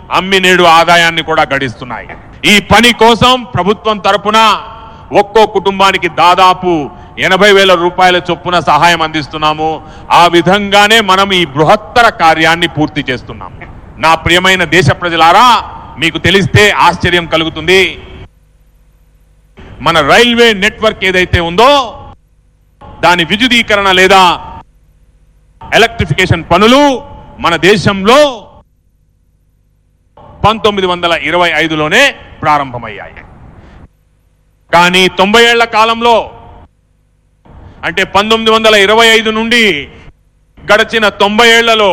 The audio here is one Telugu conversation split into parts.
అమ్మి నేడు ఆదాయాన్ని కూడా గడిస్తున్నాయి ఈ పని కోసం ప్రభుత్వం తరపున ఒక్కో కుటుంబానికి దాదాపు ఎనభై వేల రూపాయల చొప్పున సహాయం అందిస్తున్నాము ఆ విధంగానే మనం ఈ బృహత్తర కార్యాన్ని పూర్తి చేస్తున్నాము నా ప్రియమైన దేశ ప్రజలారా మీకు తెలిస్తే ఆశ్చర్యం కలుగుతుంది మన రైల్వే నెట్వర్క్ ఏదైతే ఉందో దాని విద్యుదీకరణ లేదా ఎలక్ట్రిఫికేషన్ పనులు మన దేశంలో పంతొమ్మిది వందల ఇరవై ఐదులోనే ప్రారంభమయ్యాయి కానీ తొంభై ఏళ్ల కాలంలో అంటే పంతొమ్మిది వందల ఇరవై ఐదు నుండి గడిచిన తొంభై ఏళ్లలో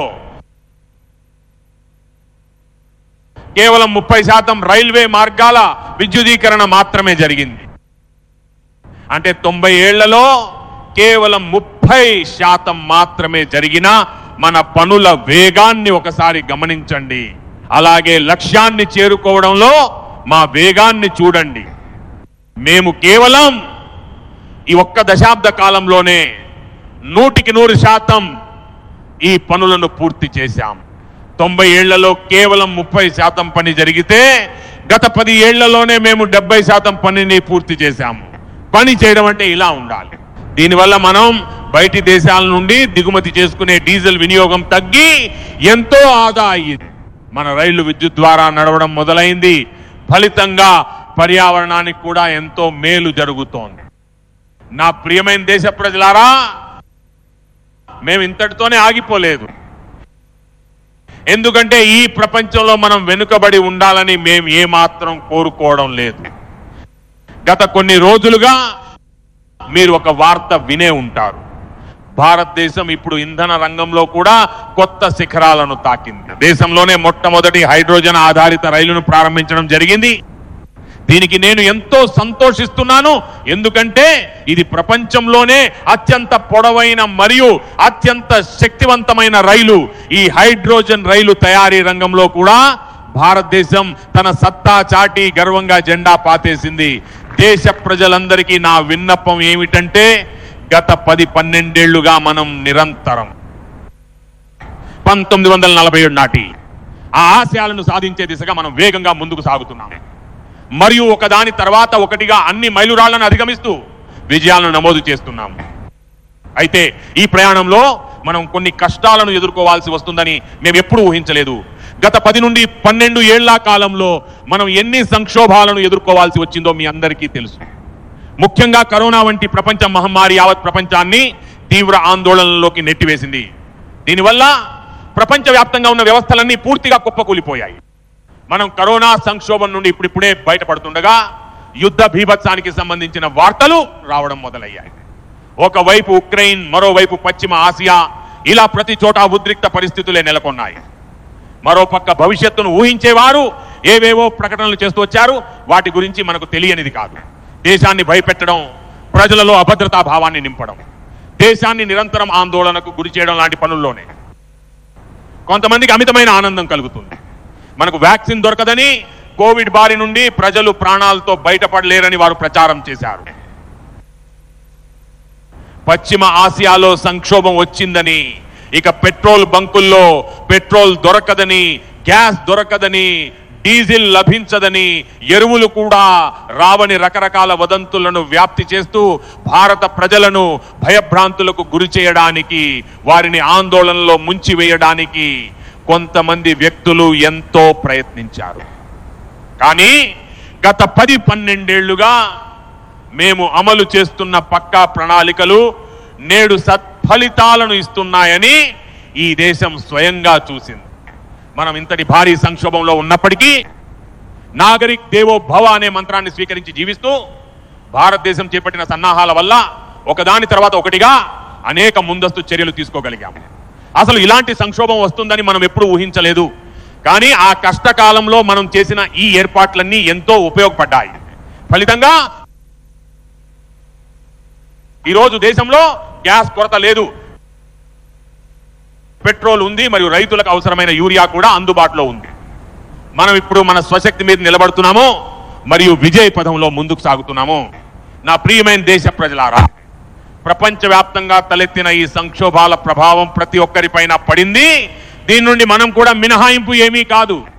కేవలం ముప్పై శాతం రైల్వే మార్గాల విద్యుదీకరణ మాత్రమే జరిగింది అంటే తొంభై ఏళ్లలో కేవలం ముప్పై శాతం మాత్రమే జరిగిన మన పనుల వేగాన్ని ఒకసారి గమనించండి అలాగే లక్ష్యాన్ని చేరుకోవడంలో మా వేగాన్ని చూడండి మేము కేవలం ఈ ఒక్క దశాబ్ద కాలంలోనే నూటికి నూరు శాతం ఈ పనులను పూర్తి చేశాం తొంభై ఏళ్లలో కేవలం ముప్పై శాతం పని జరిగితే గత పది ఏళ్లలోనే మేము డెబ్బై శాతం పనిని పూర్తి చేశాము పని చేయడం అంటే ఇలా ఉండాలి దీనివల్ల మనం బయటి దేశాల నుండి దిగుమతి చేసుకునే డీజిల్ వినియోగం తగ్గి ఎంతో ఆదా అయ్యింది మన రైళ్లు విద్యుత్ ద్వారా నడవడం మొదలైంది ఫలితంగా పర్యావరణానికి కూడా ఎంతో మేలు జరుగుతోంది నా ప్రియమైన దేశ ప్రజలారా మేము ఇంతటితోనే ఆగిపోలేదు ఎందుకంటే ఈ ప్రపంచంలో మనం వెనుకబడి ఉండాలని మేము ఏమాత్రం కోరుకోవడం లేదు గత కొన్ని రోజులుగా మీరు ఒక వార్త వినే ఉంటారు భారతదేశం ఇప్పుడు ఇంధన రంగంలో కూడా కొత్త శిఖరాలను తాకింది దేశంలోనే మొట్టమొదటి హైడ్రోజన్ ఆధారిత రైలును ప్రారంభించడం జరిగింది దీనికి నేను ఎంతో సంతోషిస్తున్నాను ఎందుకంటే ఇది ప్రపంచంలోనే అత్యంత పొడవైన మరియు అత్యంత శక్తివంతమైన రైలు ఈ హైడ్రోజన్ రైలు తయారీ రంగంలో కూడా భారతదేశం తన సత్తా చాటి గర్వంగా జెండా పాతేసింది దేశ ప్రజలందరికీ నా విన్నపం ఏమిటంటే గత పది పన్నెండేళ్లుగా మనం నిరంతరం పంతొమ్మిది వందల నలభై ఏడు నాటి ఆ ఆశయాలను సాధించే దిశగా మనం వేగంగా ముందుకు సాగుతున్నాం మరియు ఒకదాని తర్వాత ఒకటిగా అన్ని మైలురాళ్లను అధిగమిస్తూ విజయాలను నమోదు చేస్తున్నాం అయితే ఈ ప్రయాణంలో మనం కొన్ని కష్టాలను ఎదుర్కోవాల్సి వస్తుందని మేము ఎప్పుడూ ఊహించలేదు గత పది నుండి పన్నెండు ఏళ్ల కాలంలో మనం ఎన్ని సంక్షోభాలను ఎదుర్కోవాల్సి వచ్చిందో మీ అందరికీ తెలుసు ముఖ్యంగా కరోనా వంటి ప్రపంచ మహమ్మారి యావత్ ప్రపంచాన్ని తీవ్ర ఆందోళనలోకి నెట్టివేసింది దీనివల్ల ప్రపంచవ్యాప్తంగా ఉన్న వ్యవస్థలన్నీ పూర్తిగా కుప్పకూలిపోయాయి మనం కరోనా సంక్షోభం నుండి ఇప్పుడిప్పుడే బయటపడుతుండగా యుద్ధ భీభత్సానికి సంబంధించిన వార్తలు రావడం మొదలయ్యాయి ఒకవైపు ఉక్రెయిన్ మరోవైపు పశ్చిమ ఆసియా ఇలా ప్రతి చోట ఉద్రిక్త పరిస్థితులే నెలకొన్నాయి మరోపక్క భవిష్యత్తును ఊహించేవారు ఏవేవో ప్రకటనలు చేస్తూ వచ్చారు వాటి గురించి మనకు తెలియనిది కాదు దేశాన్ని భయపెట్టడం ప్రజలలో అభద్రతా భావాన్ని నింపడం దేశాన్ని నిరంతరం ఆందోళనకు గురి చేయడం లాంటి పనుల్లోనే కొంతమందికి అమితమైన ఆనందం కలుగుతుంది మనకు వ్యాక్సిన్ దొరకదని కోవిడ్ బారి నుండి ప్రజలు ప్రాణాలతో బయటపడలేరని వారు ప్రచారం చేశారు పశ్చిమ ఆసియాలో సంక్షోభం వచ్చిందని ఇక పెట్రోల్ బంకుల్లో పెట్రోల్ దొరకదని గ్యాస్ దొరకదని డీజిల్ లభించదని ఎరువులు కూడా రావని రకరకాల వదంతులను వ్యాప్తి చేస్తూ భారత ప్రజలను భయభ్రాంతులకు గురి చేయడానికి వారిని ఆందోళనలో ముంచివేయడానికి కొంతమంది వ్యక్తులు ఎంతో ప్రయత్నించారు కానీ గత పది పన్నెండేళ్లుగా మేము అమలు చేస్తున్న పక్కా ప్రణాళికలు నేడు సత్ఫలితాలను ఇస్తున్నాయని ఈ దేశం స్వయంగా చూసింది మనం ఇంతటి భారీ సంక్షోభంలో ఉన్నప్పటికీ నాగరిక్ దేవో భవ అనే మంత్రాన్ని స్వీకరించి జీవిస్తూ భారతదేశం చేపట్టిన సన్నాహాల వల్ల ఒకదాని తర్వాత ఒకటిగా అనేక ముందస్తు చర్యలు తీసుకోగలిగాము అసలు ఇలాంటి సంక్షోభం వస్తుందని మనం ఎప్పుడూ ఊహించలేదు కానీ ఆ కష్టకాలంలో మనం చేసిన ఈ ఏర్పాట్లన్నీ ఎంతో ఉపయోగపడ్డాయి ఫలితంగా ఈరోజు దేశంలో గ్యాస్ కొరత లేదు పెట్రోల్ ఉంది మరియు రైతులకు అవసరమైన యూరియా కూడా అందుబాటులో ఉంది మనం ఇప్పుడు మన స్వశక్తి మీద నిలబడుతున్నాము మరియు విజయ పదంలో ముందుకు సాగుతున్నాము నా ప్రియమైన దేశ ప్రజలారా ప్రపంచవ్యాప్తంగా తలెత్తిన ఈ సంక్షోభాల ప్రభావం ప్రతి ఒక్కరిపైన పడింది దీని నుండి మనం కూడా మినహాయింపు ఏమీ కాదు